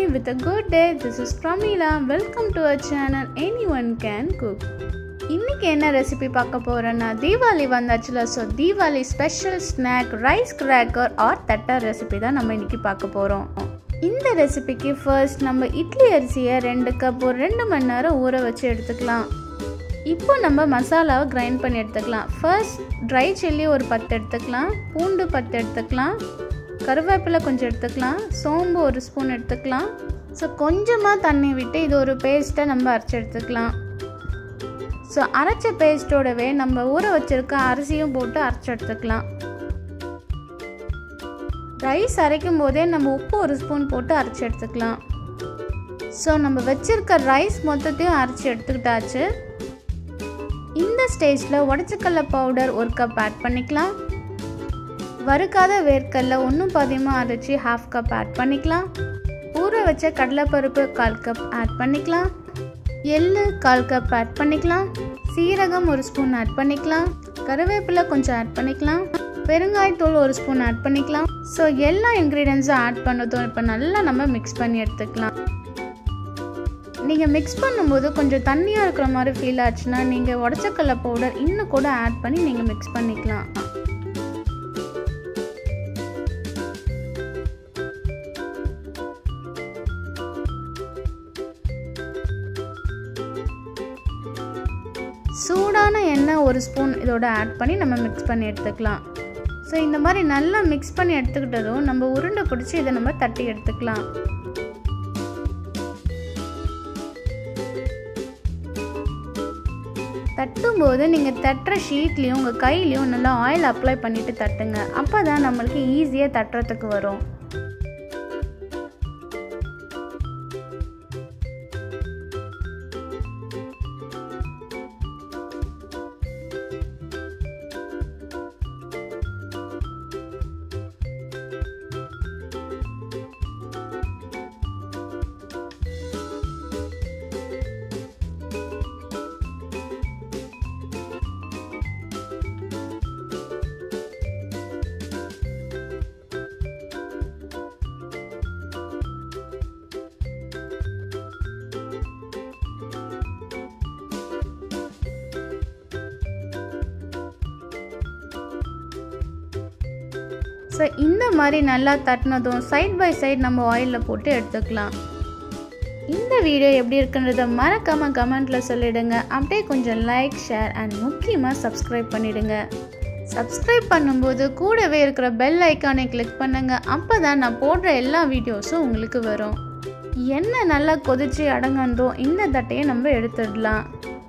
morning with a good day. This is Pramila. Welcome to our channel Anyone Can Cook. இன்னைக்கு என்ன recipe பார்க்க போறேன்னா தீபாவளி வந்தாச்சுல so Deepavali special snack rice cracker or தட்டர் recipe தான் நம்ம இன்னைக்கு பார்க்க போகிறோம் இந்த ரெசிபிக்கு ஃபர்ஸ்ட் நம்ம இட்லி அரிசியை ரெண்டு கப் ஒரு ரெண்டு மணி நேரம் ஊற வச்சு எடுத்துக்கலாம் இப்போ நம்ம மசாலாவை கிரைண்ட் பண்ணி எடுத்துக்கலாம் ஃபர்ஸ்ட் ட்ரை சில்லி ஒரு பத்து எடுத்துக்கலாம் பூண்டு பத்து எடுத்துக்கலாம் கருவேப்பிலை கொஞ்சம் எடுத்துக்கலாம் சோம்பு ஒரு ஸ்பூன் எடுத்துக்கலாம் ஸோ கொஞ்சமாக தண்ணி விட்டு இது ஒரு பேஸ்ட்டை நம்ம அரைச்சி எடுத்துக்கலாம் ஸோ அரைச்ச பேஸ்ட்டோடவே நம்ம ஊற வச்சுருக்க அரிசியும் போட்டு அரைச்சி எடுத்துக்கலாம் ரைஸ் அரைக்கும் போதே நம்ம உப்பு ஒரு ஸ்பூன் போட்டு அரைச்சி எடுத்துக்கலாம் ஸோ நம்ம வச்சுருக்க ரைஸ் மொத்தத்தையும் அரைச்சி எடுத்துக்கிட்டாச்சு இந்த ஸ்டேஜில் உடச்சிக்கல்ல பவுடர் ஒரு கப் ஆட் பண்ணிக்கலாம் வறுக்காத வேர்க்கடல ஒன்றும் பாதியமாக அரைச்சி ஹாஃப் கப் ஆட் பண்ணிக்கலாம் ஊற வச்ச கடலைப்பருப்பு கால் கப் ஆட் பண்ணிக்கலாம் எள்ளு கால் கப் ஆட் பண்ணிக்கலாம் சீரகம் ஒரு ஸ்பூன் ஆட் பண்ணிக்கலாம் கருவேப்பிலை கொஞ்சம் ஆட் பண்ணிக்கலாம் பெருங்காயத்தூள் ஒரு ஸ்பூன் ஆட் பண்ணிக்கலாம் ஸோ எல்லா இன்க்ரீடியன்ஸும் ஆட் பண்ணதும் இப்போ நல்லா நம்ம மிக்ஸ் பண்ணி எடுத்துக்கலாம் நீங்கள் மிக்ஸ் பண்ணும்போது கொஞ்சம் தண்ணியாக இருக்கிற மாதிரி ஃபீல் ஆச்சுன்னா நீங்கள் உடச்சக்கல்ல பவுடர் இன்னும் கூட ஆட் பண்ணி நீங்கள் மிக்ஸ் பண்ணிக்கலாம் சூடான எண்ணெய் ஒரு ஸ்பூன் இதோட ஆட் பண்ணி நம்ம மிக்ஸ் பண்ணி எடுத்துக்கலாம் ஸோ இந்த மாதிரி நல்லா மிக்ஸ் பண்ணி எடுத்துக்கிட்டதும் நம்ம உருண்டை பிடிச்சி இதை நம்ம தட்டி எடுத்துக்கலாம் தட்டும்போது நீங்கள் தட்டுற ஷீட்லேயும் உங்கள் கையிலையும் நல்லா ஆயில் அப்ளை பண்ணிவிட்டு தட்டுங்க அப்போ தான் நம்மளுக்கு ஈஸியாக தட்டுறதுக்கு வரும் ஸோ இந்த மாதிரி நல்லா தட்டினதும் சைட் பை சைட் நம்ம ஆயிலில் போட்டு எடுத்துக்கலாம் இந்த வீடியோ எப்படி இருக்குன்றத மறக்காமல் கமெண்ட்டில் சொல்லிடுங்க அப்படியே கொஞ்சம் லைக் ஷேர் அண்ட் முக்கியமாக சப்ஸ்கிரைப் பண்ணிடுங்க சப்ஸ்கிரைப் பண்ணும்போது கூடவே இருக்கிற பெல் ஐக்கானை கிளிக் பண்ணுங்க அப்போ தான் நான் போடுற எல்லா வீடியோஸும் உங்களுக்கு வரும் எண்ணெய் நல்லா கொதிச்சு அடங்கந்தோம் இந்த தட்டையை நம்ம எடுத்துடலாம்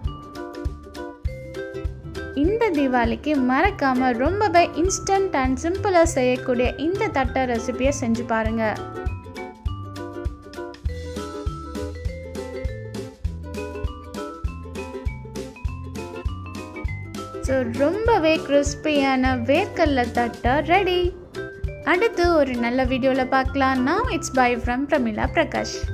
இந்த தீபாவளிக்கு மறக்காம ரொம்பவே இன்ஸ்டன்ட் அண்ட் சிம்பிளாக செய்யக்கூடிய இந்த தட்டை ரெசிபியை செஞ்சு பாருங்க ஸோ ரொம்பவே கிறிஸ்பியான வேர்க்கல்ல தட்டை ரெடி அடுத்து ஒரு நல்ல வீடியோவில் பார்க்கலாம் நான் it's bye from Pramila Prakash